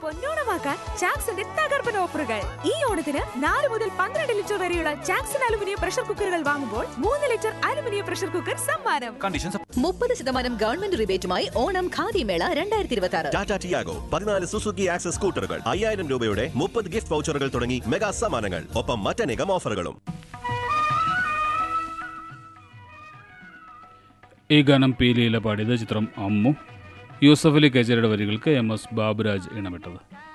പൊന്നോണമാക്കാൻ ചാക്സിന്റെ തകർപ്പൻ ഓഫറുകൾ ഈ ഓണത്തിന് നാല് മുതൽ പന്ത്രണ്ട് ലിറ്റർ വരെയുള്ള ചാക്സൺ അലുമിനിയം പ്രഷർ കുക്കറുകൾ വാങ്ങുമ്പോൾ മൂന്ന് ലിറ്റർ അലുമിനിയം പ്രഷർ കുക്കർ സമ്മാനം കണ്ടീഷൻസ് മുപ്പത് ശതമാനം ഗവൺമെന്റ് റിബേറ്റുമായി ഓണം ഖാദി മേള രണ്ടായിരത്തി ഇരുപത്തി ആറ് ടാറ്റ ടിയാഗോ പതിനാല് സുസുക്കി ആക്സസ് സ്കൂട്ടറുകൾ അയ്യായിരം രൂപയുടെ മുപ്പത് ഗിഫ്റ്റ് വൗച്ചറുകൾ തുടങ്ങി മെഗാ സമ്മാനങ്ങൾ ഒപ്പം മറ്റനേകം ഓഫറുകളും ഈ ഗാനം പി ലീല പാടിയത് ചിത്രം അമ്മു യൂസഫ് അലി കച്ചേരിയുടെ വരികൾക്ക് എം എസ് ബാബുരാജ് ഇണമിട്ടത്